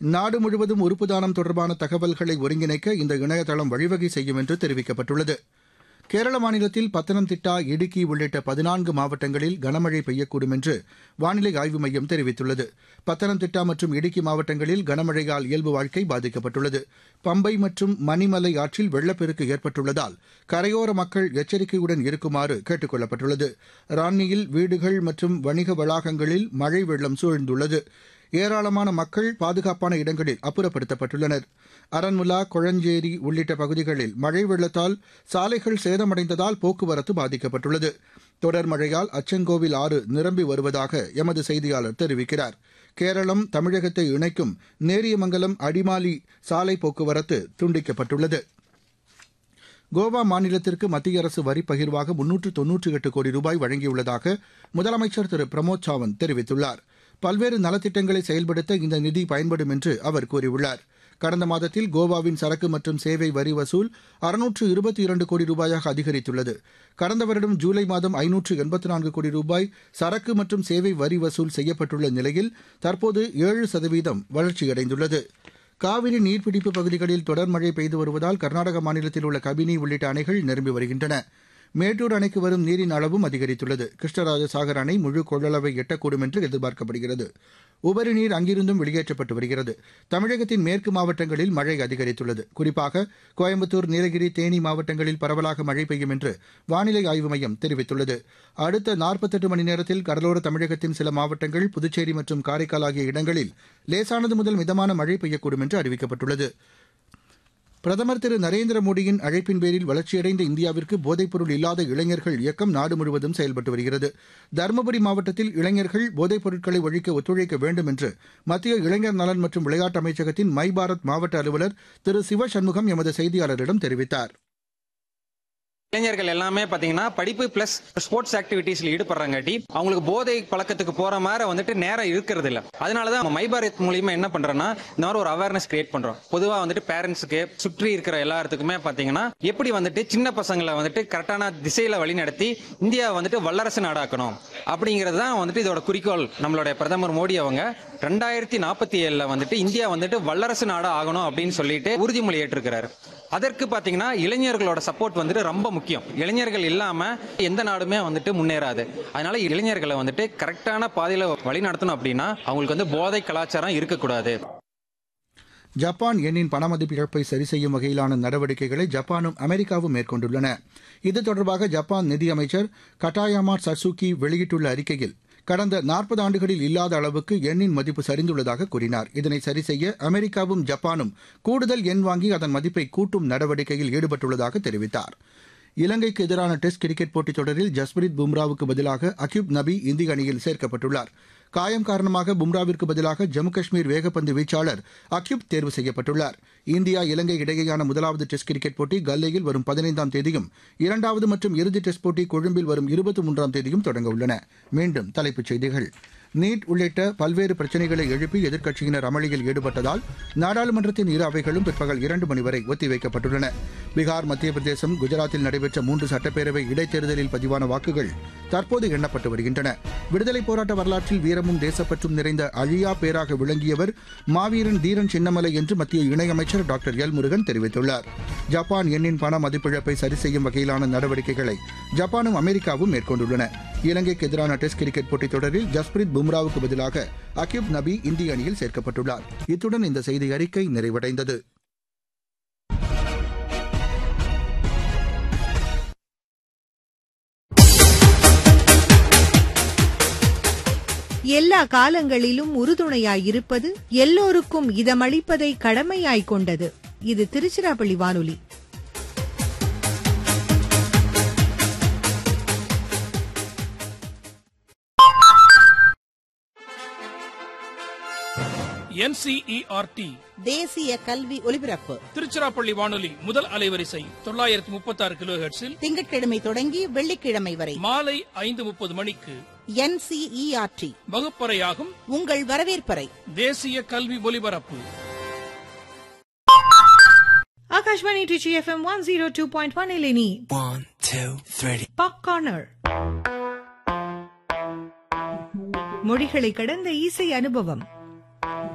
நாடு முழுவதும் உறுப்பு தானம் தொடர்பான தகவல்களை ஒருங்கிணைக்க இந்த இணையதளம் வழிவகை செய்யும் என்று தெரிவிக்கப்பட்டுள்ளது கேரள மாநிலத்தில் பத்தனம்திட்டா இடுக்கி உள்ளிட்ட பதினான்கு மாவட்டங்களில் கனமழை பெய்யக்கூடும் என்று வானிலை ஆய்வு மையம் தெரிவித்துள்ளது பத்தனம்திட்டா மற்றும் இடுக்கி மாவட்டங்களில் கனமழையால் இயல்பு வாழ்க்கை பாதிக்கப்பட்டுள்ளது பம்பை மற்றும் மணிமலை ஆற்றில் வெள்ளப்பெருக்கு ஏற்பட்டுள்ளதால் கரையோர மக்கள் எச்சரிக்கையுடன் இருக்குமாறு கேட்டுக் கொள்ளப்பட்டுள்ளது ரான்னியில் வீடுகள் மற்றும் வணிக வளாகங்களில் மழை வெள்ளம் சூழ்ந்துள்ளது ஏராளமான மக்கள் பாதுகாப்பான இடங்களில் அப்புறப்படுத்தப்பட்டுள்ளனர் அரண்முலா கொழஞ்சேரி உள்ளிட்ட பகுதிகளில் மழை வெள்ளத்தால் சாலைகள் சேதமடைந்ததால் போக்குவரத்து பாதிக்கப்பட்டுள்ளது தொடர் மழையால் அச்சங்கோவில் ஆறு நிரம்பி வருவதாக எமது செய்தியாளர் தெரிவிக்கிறார் கேரளம் தமிழகத்தை இணைக்கும் நேரியமங்கலம் அடிமாலி சாலை போக்குவரத்து துண்டிக்கப்பட்டுள்ளது கோவா மாநிலத்திற்கு மத்திய அரசு வரி பகிர்வாக முன்னூற்று தொன்னூற்றி எட்டு கோடி ரூபாய் வழங்கியுள்ளதாக முதலமைச்சர் திரு பிரமோத் சாவந்த் தெரிவித்துள்ளார் பல்வேறு நலத்திட்டங்களை செயல்படுத்த இந்த நிதி பயன்படும் என்று அவர் கூறியுள்ளார் கடந்த மாதத்தில் கோவாவின் சரக்கு மற்றும் சேவை வரி வசூல் அறுநூற்று இருபத்தி இரண்டு கோடி ரூபாயாக அதிகரித்துள்ளது கடந்த வருடம் ஜூலை மாதம் ஐநூற்று எண்பத்து நான்கு கோடி ரூபாய் சரக்கு மற்றும் சேவை வரி வசூல் செய்யப்பட்டுள்ள நிலையில் தற்போது ஏழு சதவீதம் வளர்ச்சியடைந்துள்ளது காவிரி நீர்பிடிப்பு பகுதிகளில் தொடர் மழை பெய்து வருவதால் கர்நாடக மாநிலத்தில் உள்ள கபினி உள்ளிட்ட அணைகள் நிரம்பி வருகின்றன மேட்டூர் அணைக்கு வரும் நீரின் அளவும் அதிகரித்துள்ளது கிருஷ்ணராஜ சாகர் அணை முழு கொள்ளளவை எட்டக்கூடும் என்று எதிர்பார்க்கப்படுகிறது உபரி நீர் அங்கிருந்தும் வெளியேற்றப்பட்டு வருகிறது தமிழகத்தின் மேற்கு மாவட்டங்களில் மழை அதிகரித்துள்ளது குறிப்பாக கோயம்புத்தூர் நீலகிரி தேனி மாவட்டங்களில் பரவலாக மழை பெய்யும் என்று வானிலை ஆய்வு மையம் தெரிவித்துள்ளது அடுத்த நாற்பத்தெட்டு மணி நேரத்தில் கடலோர தமிழகத்தின் சில மாவட்டங்கள் புதுச்சேரி மற்றும் காரைக்கால் ஆகிய இடங்களில் லேசானது முதல் மிதமான மழை பெய்யக்கூடும் என்று அறிவிக்கப்பட்டுள்ளது பிரதமர் திரு நரேந்திர மோடியின் அழைப்பின் பேரில் வளர்ச்சியடைந்த இந்தியாவிற்கு போதைப்பொருள் இல்லாத இளைஞர்கள் இயக்கம் நாடு முழுவதும் செயல்பட்டு வருகிறது தருமபுரி மாவட்டத்தில் இளைஞர்கள் போதைப் பொருட்களை ஒழிக்க ஒத்துழைக்க வேண்டும் என்று மத்திய இளைஞர் நலன் மற்றும் விளையாட்டு அமைச்சகத்தின் மை பாரத் மாவட்ட அலுவலர் திரு சிவ சண்முகம் எமது செய்தியாளரிடம் தெரிவித்தார் இளைஞர்கள் எல்லாமே பாத்தீங்கன்னா படிப்பு பிளஸ் ஸ்போர்ட்ஸ் ஆக்டிவிட்டீஸ்ல ஈடுபடுறாங்காட்டி அவங்களுக்கு போதை பழக்கத்துக்கு போற மாதிரி வந்துட்டு நேரம் இருக்கிறது இல்ல அதனாலதான் நம்ம மைபாரத் மூலியமா என்ன பண்றோம்னா இந்த மாதிரி ஒரு அவேர்னஸ் கிரியேட் பண்றோம் பொதுவா வந்துட்டு பேரண்ட்ஸுக்கு சுற்றி இருக்கிற எல்லாத்துக்குமே பாத்தீங்கன்னா எப்படி வந்துட்டு சின்ன பசங்களை வந்துட்டு கரெக்டான திசையில வழி நடத்தி இந்தியா வந்துட்டு வல்லரசு நாடாக்கணும் அப்படிங்கிறது தான் வந்துட்டு இதோட குறிக்கோள் நம்மளுடைய பிரதமர் மோடி அவங்க ரெண்டாயிரத்தி நாற்பத்தி ஏழுல வந்துட்டு இந்தியா வந்துட்டு வல்லரசு நாடா ஆகணும் அப்படின்னு சொல்லிட்டு உறுதிமொழி ஏற்றிருக்கிறாரு அதற்கு பாத்தீங்கன்னா இளைஞர்களோட சப்போர்ட் வந்துட்டு ரொம்ப முக்கியம் இளைஞர்கள் இல்லாம எந்த நாடுமே வந்துட்டு முன்னேறாது அதனால இளைஞர்களை வந்துட்டு கரெக்டான பாதையில வழி நடத்தணும் அப்படின்னா அவங்களுக்கு வந்து போதை கலாச்சாரம் இருக்கக்கூடாது ஜப்பான் எண்ணின் பணமதிப்பு இழப்பை சரி செய்யும் வகையிலான நடவடிக்கைகளை ஜப்பானும் அமெரிக்காவும் மேற்கொண்டுள்ளன இது தொடர்பாக ஜப்பான் நிதியமைச்சர் கட்டாயாமா சட்சுகி வெளியிட்டுள்ள அறிக்கையில் கடந்த நாற்பது ஆண்டுகளில் இல்லாத அளவுக்கு எண்ணின் மதிப்பு சரிந்துள்ளதாக கூறினார் இதனை சரி செய்ய அமெரிக்காவும் ஜப்பானும் கூடுதல் எண் வாங்கி அதன் மதிப்பை கூட்டும் நடவடிக்கையில் ஈடுபட்டுள்ளதாக தெரிவித்தார் இலங்கைக்கு எதிரான டெஸ்ட் கிரிக்கெட் போட்டித் தொடரில் ஜஸ்பிரித் பும்ராவுக்கு பதிலாக அக்யூப் நபி இந்திய அணியில் சேர்க்கப்பட்டுள்ளார் காயம் காரணமாக பும்ராவிற்கு பதிலாக ஜம்மு காஷ்மீர் வேகப்பந்து வீச்சாளர் அக்யூப் தேர்வு செய்யப்பட்டுள்ளார் இந்தியா இலங்கை இடையேயான முதலாவது டெஸ்ட் கிரிக்கெட் போட்டி கல்லையில் வரும் பதினைந்தாம் தேதியும் இரண்டாவது மற்றும் இறுதி டெஸ்ட் போட்டி கொழும்பில் வரும் இருபத்தி மூன்றாம் தேதியும் தொடங்க உள்ளன மீண்டும் தலைப்புச் செய்திகள் நீட் உள்ளிட்ட பல்வேறு பிரச்சினைகளை எழுப்பி எதிர்க்கட்சியினர் அமளியில் ஈடுபட்டதால் நாடாளுமன்றத்தின் இரு அவைகளும் பிற்பகல் இரண்டு மணி வரை ஒத்திவைக்கப்பட்டுள்ளன பீகார் மத்திய பிரதேசம் குஜராத்தில் நடைபெற்ற மூன்று சட்டப்பேரவை இடைத்தேர்தலில் பதிவான வாக்குகள் தற்போது எண்ணப்பட்டு வருகின்றன விடுதலைப் போராட்ட வரலாற்றில் வீரமும் தேசப்பற்றும் நிறைந்த அழியா பேராக விளங்கியவர் மாவீரன் தீரன் சின்னமலை என்று மத்திய இணையமைச்சர் டாக்டர் எல் முருகன் தெரிவித்துள்ளார் ஜப்பான் எண்ணின் பண மதிப்பிழப்பை சரி செய்யும் வகையிலான நடவடிக்கைகளை ஜப்பானும் அமெரிக்காவும் மேற்கொண்டுள்ளன இலங்கைக்கு எதிரான டெஸ்ட் கிரிக்கெட் போட்டித் தொடரில் ஜஸ்பிரித் பும்ராவுக்கு பதிலாக அக்யூப் நபி இந்திய அணியில் சேர்க்கப்பட்டுள்ளார் இத்துடன் இந்த செய்தி அறிக்கை நிறைவடைந்தது எல்லா காலங்களிலும் உறுதுணையாயிருப்பது எல்லோருக்கும் இதமளிப்பதை கடமையாய் கொண்டது இது திருச்சிராப்பள்ளி வானொலி என்சிஇஆர்டி தேசிய கல்வி ஒலிபரப்பு திருச்சிராப்பள்ளி வானொலி முதல் அலைவரிசை தொள்ளாயிரத்தி முப்பத்தி ஆறு கிலோ திங்கட்கிழமை தொடங்கி வெள்ளிக்கிழமை வரை மாலை ஐந்து முப்பது மணிக்கு என்சிஇஆர்டி வகுப்பறையாகும் உங்கள் வரவேற்பறை தேசிய கல்வி ஒலிபரப்பு Akashvani Trichy FM one zero two point one இலினி One, two, three. Pop corner மொழிகளை கடந்த இசை அனுபவம்